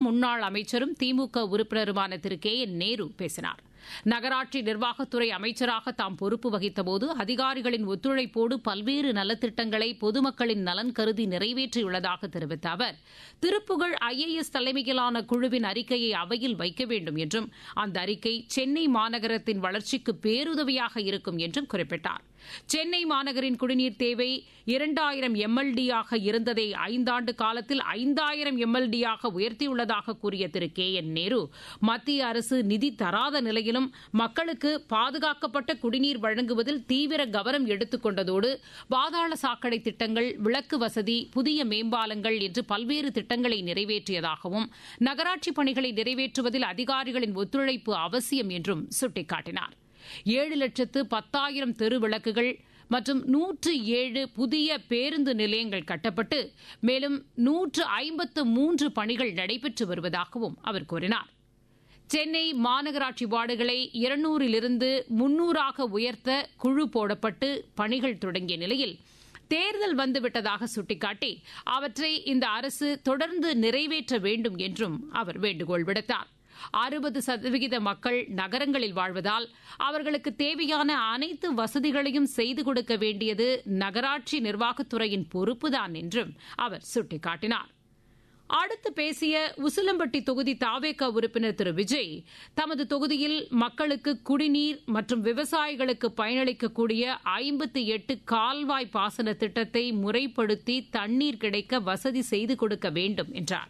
முன்னாள் அமைச்சரும் திமுக உறுப்பினருமான திரு கே என் நேரு பேசினார் நகராட்சி நிர்வாகத்துறை அமைச்சராக தாம் பொறுப்பு வகித்தபோது அதிகாரிகளின் ஒத்துழைப்போடு பல்வேறு நலத்திட்டங்களை பொதுமக்களின் நலன் கருதி நிறைவேற்றியுள்ளதாக தெரிவித்த அவர் திருப்புகழ் ஐஏஎஸ் தலைமையிலான குழுவின் அறிக்கையை அவையில் வைக்க வேண்டும் என்றும் அந்த அறிக்கை சென்னை மாநகரத்தின் வளர்ச்சிக்கு பேருதவியாக இருக்கும் என்றும் குறிப்பிட்டார் சென்னை மாநகரின் குடிநீர் தேவை இரண்டாயிரம் எம்எல்டியாக இருந்ததை ஐந்தாண்டு காலத்தில் ஐந்தாயிரம் எம்எல்டியாக உயர்த்தியுள்ளதாக கூறிய திரு கே என் நேரு மத்திய அரசு நிதி தராத நிலையிலும் மக்களுக்கு பாதுகாக்கப்பட்ட குடிநீர் வழங்குவதில் தீவிர கவனம் எடுத்துக் கொண்டதோடு பாதாள சாக்கடை திட்டங்கள் விளக்கு வசதி புதிய மேம்பாலங்கள் என்று பல்வேறு திட்டங்களை நிறைவேற்றியதாகவும் நகராட்சி பணிகளை நிறைவேற்றுவதில் அதிகாரிகளின் ஒத்துழைப்பு அவசியம் என்றும் சுட்டிக்காட்டினார் ஏழு லட்சத்து பத்தாயிரம் தெரு விளக்குகள் மற்றும் நூற்று ஏழு புதிய பேருந்து நிலையங்கள் கட்டப்பட்டு மேலும் நூற்று ஐம்பத்து மூன்று பணிகள் நடைபெற்று வருவதாகவும் அவர் கூறினார் சென்னை மாநகராட்சி வார்டுகளை இருநூறிலிருந்து முன்னூறாக உயர்த்த குழு போடப்பட்டு பணிகள் தொடங்கிய நிலையில் தேர்தல் வந்துவிட்டதாக சுட்டிக்காட்டி அவற்றை இந்த அரசு தொடர்ந்து நிறைவேற்ற வேண்டும் என்றும் அவர் வேண்டுகோள் விடுத்தார் அறுபது சதவிகித மக்கள் நகரங்களில் வாழ்வதால் அவர்களுக்கு தேவையான அனைத்து வசதிகளையும் செய்து கொடுக்க வேண்டியது நகராட்சி நிர்வாகத்துறையின் பொறுப்புதான் என்றும் அவர் சுட்டிக்காட்டினார் அடுத்து பேசிய உசிலம்பட்டி தொகுதி தாவேக உறுப்பினர் திரு விஜய் தமது தொகுதியில் மக்களுக்கு குடிநீர் மற்றும் விவசாயிகளுக்கு பயனளிக்கக்கூடிய ஐம்பத்தி எட்டு கால்வாய் பாசன திட்டத்தை முறைப்படுத்தி தண்ணீர் கிடைக்க வசதி செய்து கொடுக்க வேண்டும் என்றார்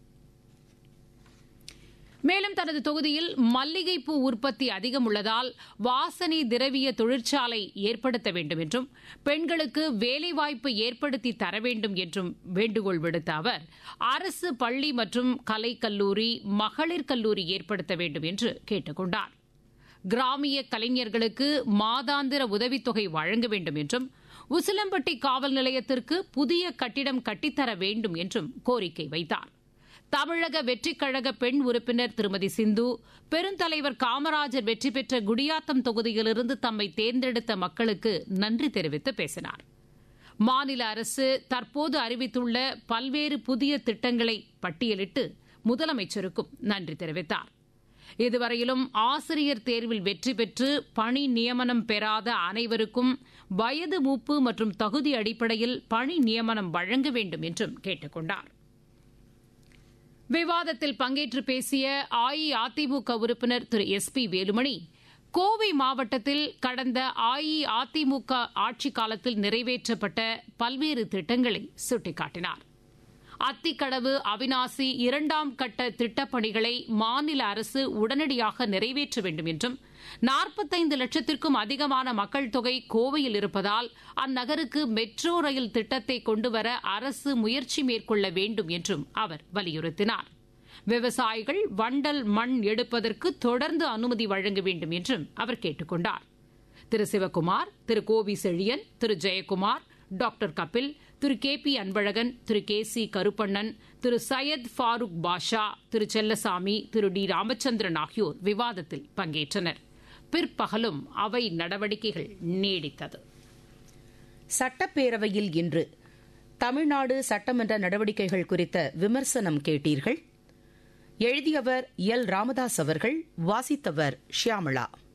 மேலும் தனது தொகுதியில் மல்லிகைப்பூ உற்பத்தி அதிகம் உள்ளதால் வாசனை திரவிய தொழிற்சாலை ஏற்படுத்த வேண்டும் என்றும் பெண்களுக்கு வேலைவாய்ப்பு ஏற்படுத்தி தர வேண்டும் என்றும் வேண்டுகோள் விடுத்த அவர் அரசு பள்ளி மற்றும் கலைக்கல்லூரி மகளிர் கல்லூரி ஏற்படுத்த வேண்டும் என்று கேட்டுக் கொண்டார் கிராமிய கலைஞர்களுக்கு மாதாந்திர உதவித்தொகை வழங்க வேண்டும் என்றும் உசிலம்பட்டி காவல் நிலையத்திற்கு புதிய கட்டிடம் கட்டித்தர வேண்டும் என்றும் கோரிக்கை வைத்தார் தமிழக வெற்றிக் கழக பெண் உறுப்பினர் திருமதி சிந்து பெருந்தலைவர் காமராஜர் வெற்றி பெற்ற குடியாத்தம் தொகுதியிலிருந்து தம்மை தேர்ந்தெடுத்த மக்களுக்கு நன்றி தெரிவித்து பேசினார் மாநில அரசு தற்போது அறிவித்துள்ள பல்வேறு புதிய திட்டங்களை பட்டியலிட்டு முதலமைச்சருக்கும் நன்றி தெரிவித்தார் இதுவரையிலும் ஆசிரியர் தேர்வில் வெற்றி பெற்று பணி நியமனம் பெறாத அனைவருக்கும் வயது மூப்பு மற்றும் தகுதி அடிப்படையில் பணி நியமனம் வழங்க வேண்டும் என்றும் கேட்டுக் கொண்டார் விவாதத்தில் பங்கேற்று பேசிய அஇஅதிமுக உறுப்பினர் திரு எஸ் பி வேலுமணி கோவை மாவட்டத்தில் கடந்த அஇஅதிமுக ஆட்சிக் காலத்தில் நிறைவேற்றப்பட்ட பல்வேறு திட்டங்களை சுட்டிக்காட்டினார் அத்திக்கடவு அவினாசி இரண்டாம் கட்ட திட்டப்பணிகளை மாநில அரசு உடனடியாக நிறைவேற்ற வேண்டும் என்றும் நாற்பத்தைந்து லட்சத்திற்கும் அதிகமான மக்கள் தொகை கோவையில் இருப்பதால் அந்நகருக்கு மெட்ரோ ரயில் திட்டத்தை கொண்டுவர அரசு முயற்சி மேற்கொள்ள வேண்டும் என்றும் அவர் வலியுறுத்தினார் விவசாயிகள் வண்டல் மண் எடுப்பதற்கு தொடர்ந்து அனுமதி வழங்க வேண்டும் என்றும் அவர் கேட்டுக் கொண்டார் திரு சிவக்குமார் திரு கோவி செழியன் திரு ஜெயக்குமார் டாக்டர் கபில் திரு கே பி அன்பழகன் திரு கே சி கருப்பண்ணன் திரு சையத் ஃபாரூக் பாஷா திரு செல்லசாமி திரு டி ராமச்சந்திரன் ஆகியோர் விவாதத்தில் பங்கேற்றனர் பிற்பகலும் அவை நடவடிக்கைகள் நீடித்தது சட்டப்பேரவையில் இன்று தமிழ்நாடு சட்டமன்ற நடவடிக்கைகள் குறித்த விமர்சனம் கேட்டீர்கள் எழுதியவர் எல் ராமதாஸ் அவர்கள் வாசித்தவர் ஷியாமளா